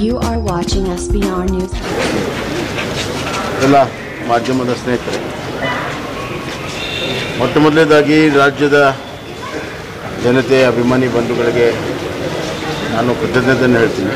You are watching SBR News. ಎಲ್ಲ ಮಾಧ್ಯಮದ ಸ್ನೇಹಿತರೆ ಮೊಟ್ಟ ಮೊದಲನೇದಾಗಿ ರಾಜ್ಯದ ಜನತೆ ಅಭಿಮಾನಿ ಬಂಧುಗಳಿಗೆ ನಾನು ಕೃತಜ್ಞತೆಯನ್ನು ಹೇಳ್ತೀನಿ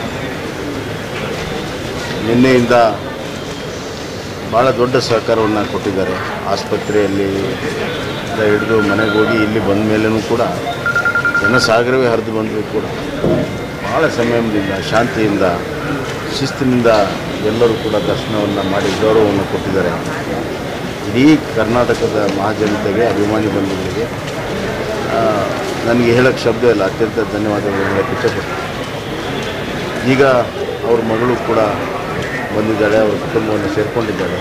ನಿನ್ನೆಯಿಂದ ಭಾಳ ದೊಡ್ಡ ಸಹಕಾರವನ್ನು ಕೊಟ್ಟಿದ್ದಾರೆ ಆಸ್ಪತ್ರೆಯಲ್ಲಿ ಇಂದ ಹಿಡಿದು ಮನೆಗೆ ಹೋಗಿ ಇಲ್ಲಿ ಬಂದ ಮೇಲೂ ಕೂಡ ಜನಸಾಗರವೇ ಹರಿದು ಬಂದರೂ ಕೂಡ ಭಾಳ ಸಂಯಮದಿಂದ ಶಾಂತಿಯಿಂದ ಶಿಸ್ತಿನಿಂದ ಎಲ್ಲರೂ ಕೂಡ ದರ್ಶನವನ್ನು ಮಾಡಿ ಗೌರವವನ್ನು ಕೊಟ್ಟಿದ್ದಾರೆ ಇಡೀ ಕರ್ನಾಟಕದ ಮಹಾಜನತೆಗೆ ಅಭಿಮಾನಿ ಬಂಧುಗಳಿಗೆ ಆ, ನನಗೆ ಹೇಳೋಕ್ಕೆ ಶಬ್ದ ಇಲ್ಲ ಅತ್ಯಂತ ಧನ್ಯವಾದಗಳು ಹೇಳಕ್ಕೆ ಇಷ್ಟಪಡ್ತೀನಿ ಈಗ ಅವ್ರ ಮಗಳು ಕೂಡ ಬಂದಿದ್ದಾಳೆ ಅವರ ಕುಟುಂಬವನ್ನು ಸೇರಿಕೊಂಡಿದ್ದಾಳೆ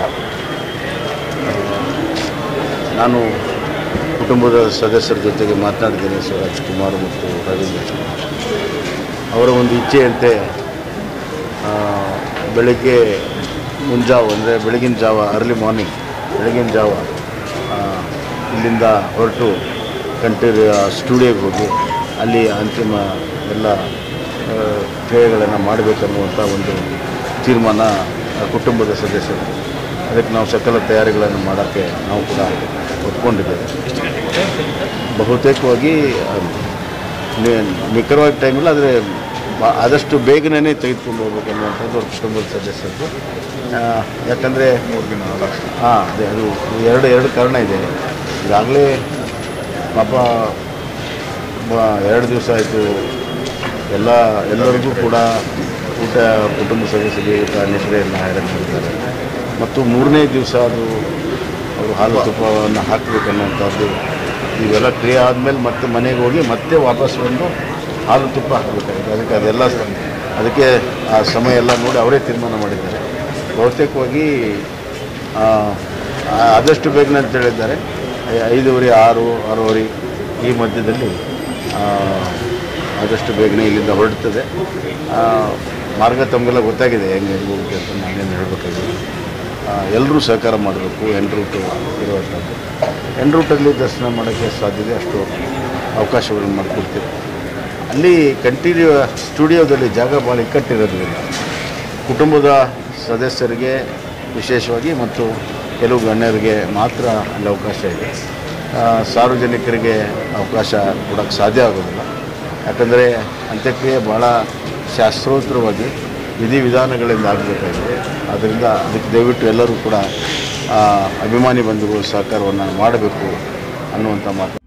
ನಾನು ಕುಟುಂಬದ ಸದಸ್ಯರ ಜೊತೆಗೆ ಮಾತನಾಡಿದ್ದೇನೆ ಶಿವರಾಜ್ ಕುಮಾರ್ ಮತ್ತು ರವೀಂದ್ರ ಅವರ ಒಂದು ಇಚ್ಛೆಯಂತೆ ಆ, ಬೆಳಗ್ಗೆ ಮುಂಜಾವು ಅಂದರೆ ಬೆಳಗಿನ ಜಾವ ಅರ್ಲಿ ಮಾರ್ನಿಂಗ್ ಬೆಳಗಿನ ಜಾವ ಆ, ಇಲ್ಲಿಂದ ಹೊರಟು ಕಂಟೀರ್ ಸ್ಟುಡಿಯೋಗೆ ಹೋಗಿ ಅಲ್ಲಿ ಅಂತಿಮ ಎಲ್ಲ ಆ, ಕ್ರಿಯೆಗಳನ್ನು ಮಾಡಬೇಕನ್ನುವಂಥ ಒಂದು ತೀರ್ಮಾನ ಆ ಕುಟುಂಬದ ಸದಸ್ಯರು ಅದಕ್ಕೆ ನಾವು ಸಕಲ ತಯಾರಿಗಳನ್ನು ಮಾಡೋಕ್ಕೆ ನಾವು ಕೂಡ ಒಪ್ಕೊಂಡಿದ್ದೇವೆ ಬಹುತೇಕವಾಗಿ ಆ, ನಿ- ನಿಖರವಾಗಿ ಟೈಮಿಲ್ಲ ಆದರೆ ಆದಷ್ಟು ಬೇಗನೆ ತೆಗೆದುಕೊಂಡು ಹೋಗ್ಬೇಕು ಅನ್ನುವಂಥದ್ದು ಅವ್ರ ಕುಟುಂಬದ ಸದಸ್ಯರದ್ದು ಆ, ಯಾಕಂದರೆ ಹಾಂ ಅದೇ ಅದು ಎರಡು ಎರಡು ಕಾರಣ ಇದೆ ಈಗಾಗಲೇ ಪಾಪ ಬ- ಎರಡು ದಿವಸ ಆಯಿತು ಎಲ್ಲ ಎಲ್ಲರಿಗೂ ಕೂಡ ಊಟ ಕುಟುಂಬ ಸದಸ್ಯರಿಗೆ ಊಟ ನಿದ್ರೆಯನ್ನು ಹೈರಾಣ ಮಾಡಿದ್ದಾರೆ ಮತ್ತು ಮೂರನೇ ದಿವಸ ಅದು ಅವರು ಹಾಲು ತುಪ್ಪವನ್ನು ಹಾಕಬೇಕನ್ನುವಂಥದ್ದು ಇವೆಲ್ಲ ಕ್ರಿಯೆ ಆದಮೇಲೆ ಮತ್ತೆ ಮನೆಗೆ ಹೋಗಿ ಮತ್ತೆ ವಾಪಸ್ ಬಂದು ಹಾಲು ತುಪ್ಪ ಹಾಕಬೇಕಾಗಿದೆ ಅದಕ್ಕೆ ಅದೆಲ್ಲ ಸ- ಅದಕ್ಕೆ ಆ ಸಮಯ ಎಲ್ಲ ನೋಡಿ ಅವರೇ ತೀರ್ಮಾನ ಮಾಡಿದ್ದಾರೆ ಬಹುತೇಕವಾಗಿ ಆ, ಆ- ಆದಷ್ಟು ಬೇಗನೆ ಅಂತ ಹೇಳಿದ್ದಾರೆ ಐ- ಐದೂವರೆ ಆರು ಆರೂವರೆ ಈ ಮಧ್ಯದಲ್ಲಿ ಆ, ಆದಷ್ಟು ಬೇಗನೆ ಇಲ್ಲಿಂದ ಹೊರಡ್ತದೆ ಆ, ಮಾರ್ಗ ತಮಗೆಲ್ಲ ಗೊತ್ತಾಗಿದೆ ಹೆಂಗೆ ಹೆಂಗೆ ಹೋಗುತ್ತೆ ಅಂತ ನಾನೇನು ಹೇಳಬೇಕಾಗಿದೆ ಎಲ್ಲರೂ ಸಹಕಾರ ಮಾಡಬೇಕು ಎನ್ ರೂಟು ಇರುವಂಥದ್ದು ಎನ್ ರೂಟಲ್ಲಿ ದರ್ಶನ ಮಾಡೋಕ್ಕೆ ಸಾಧ್ಯತೆ ಅಷ್ಟು ಅವಕಾಶಗಳನ್ನು ಮಾಡಿಕೊಡ್ತೀವಿ ಅಲ್ಲಿ ಕಂಟಿನ್ಯೂ ಸ್ಟುಡಿಯೋದಲ್ಲಿ ಜಾಗ ಭಾಳ ಇಕ್ಕಟ್ಟಿರೋದ್ರಿಂದ ಕುಟುಂಬದ ಸದಸ್ಯರಿಗೆ ವಿಶೇಷವಾಗಿ ಮತ್ತು ಕೆಲವು ಗಣ್ಯರಿಗೆ ಮಾತ್ರ ಅಲ್ಲಿ ಅವಕಾಶ ಇದೆ ಆ, ಸಾರ್ವಜನಿಕರಿಗೆ ಅವಕಾಶ ಕೊಡೋಕ್ಕೆ ಸಾಧ್ಯ ಆಗೋದಿಲ್ಲ ಯಾಕಂದರೆ ಅಂತ್ಯಕ್ರಿಯೆ ಭಾಳ ಶಾಸ್ತ್ರೋತ್ತರವಾಗಿ ವಿಧಿವಿಧಾನಗಳಿಂದ ಆಗಬೇಕಾಗಿದೆ ಆದ್ದರಿಂದ ಅದಕ್ಕೆ ದಯವಿಟ್ಟು ಎಲ್ಲರೂ ಕೂಡ ಆ, ಅಭಿಮಾನಿ ಬಂಧುಗಳು ಸಹಕಾರವನ್ನು ಮಾಡಬೇಕು ಅನ್ನುವಂಥ ಮಾತು